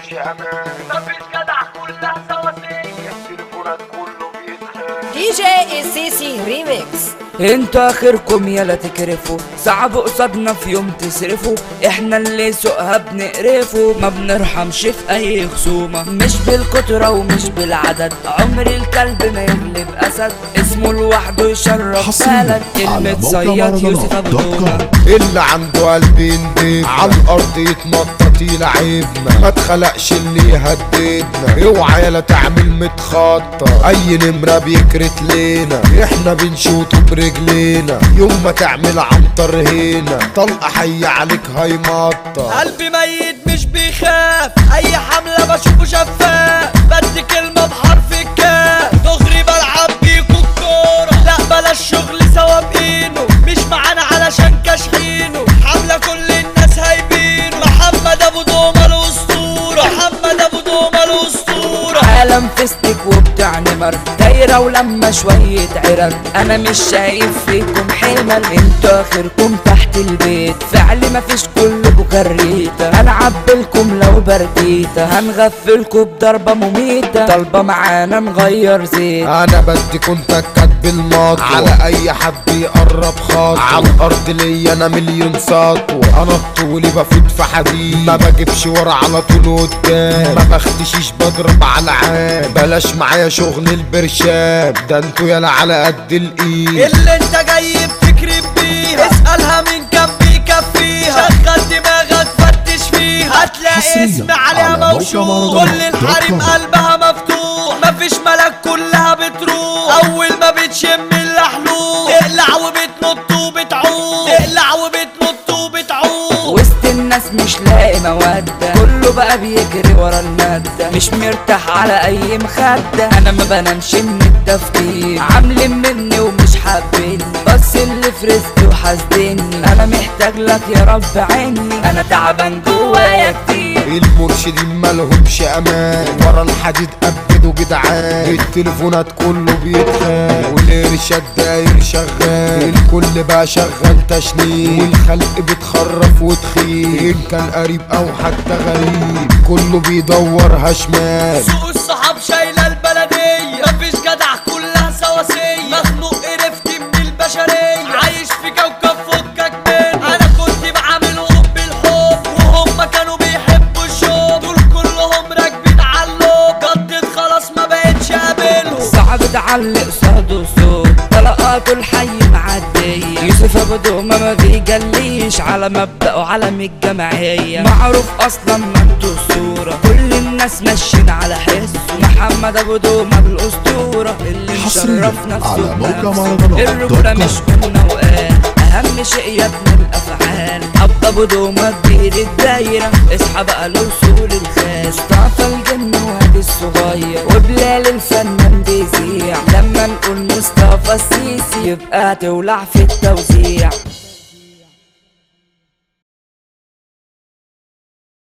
مفيش امان مفيش جدع كلها سواسية التليفونات كله بيتخان دي جي السيسي ريميكس انتوا اخركم يلا تكرفوا صعب قصادنا في يوم تصرفوا احنا اللي سوقها بنقرفه ما بنرحمش في اي خصومة مش بالكترة ومش بالعدد عمر الكلب ما يغلب اسد اسمه لوحده يشرف حصرياً بلد على كلمة موقع صياد يوسف مهرجانات ابو دوت كوم. دومة اللي عنده قلب يندب على الارض يتنطط يلعبنا ما اتخلقش اللي يهددنا اوعى يلا تعمل متخطط اي نمرة بيكرت لينا احنا بنشوطه برجلينا يوم ما تعمل عنتر هنا طلقة حي عليك هيمطط قلبي ميت مش بيخاف اي حملة بشوفه شفاف بدي كلمة بحرف الكاف دغري بلعب بيكو الكورة لا بلاش شغل سوا بإينه مش معانا علشان كاشحينه حملة كل الناس هايبينه محمد ابو دومة الاسطورة محمد ابو دومة الاسطورة عالم فستك وبتاع نمر دايرة ولما شوية عرق انا مش شايف فيكم حمل انتوا اخركم تحت البيت فعل مفيش كلكم كريتة هنعبلكم لو برديتة هنغفلكم بضربة مميتة طالبة معانا نغير زيت انا بدي كنت كاتب المطوة على اي حد يقرب خطوة على الارض ليا انا مليون سطوة انا الطولي بفوت في حديد ما بجيبش ورا على طول قدام ما بختشيش بضرب على عام بلاش معايا شغل البرشام ده انتوا يالا على قد الايد اللي انت جاي بتكرب بيها اسألها من كم بيكفيها شغل دماغك فتش فيها هتلاقي حصرياً اسم عليها على موقع موشوش مهرجانات كل دوت الحريم كوم. قلبها مفتوح مفيش ملك كلها بتروح اول ما بتشم اللحلوح تقلع وبتنط وبتعوم تقلع وبتنط وبتعوم وسط الناس مش لاقي مودة كله بقى بيجري ورا المادة مش مرتاح على اي مخدة انا ما بنامش من التفكير عاملين مني ومش حابيني بس اللي في رزقي وحاسدني انا محتاج لك يا رب عيني انا تعبان جوايا كتير المرشدين مالهمش امان ورا الحديد قبدوا جدعان التليفونات كله بيتخان والارشاد داير شغال الكل بقى شغال تشنيل والخلق بتخرف وتخيل ان كان قريب او حتى غريب كله بيدورها شمال سوق الصحاب شايلة البلدية مفيش جدع كلها سواسية مخنوق قرفت من البشرية عايش في كوكب فكك منه أنا كنت بعاملهم بالحب وهم كانوا بيحبوا الشوب دول كلهم راكبين على اللوب جدد خلاص ما بقتش قابلهم صعب تعلق قصاده صوت طلقاته الحي معدية يوسف ابو دومة ما بيجليش على مبدأه علم الجماعية معروف اصلا ما انتوا الصورة كل الناس ماشيين على حسه محمد ابو دومة الاسطورة اللي حصرياً مشرف نفسه على موقع بنفسه. مهرجانات الرجولة دوت مش كوم. كنا وقال اهم شيء يا ابن الافعال عبد ابو دومة كبير الدايرة اصحى بقى لوصول الخاس مصطفى الجن وهادي الصغير وبلال الفنان بيذيع لما نقول مصطفى السيسي يبقى تولع في التوزيع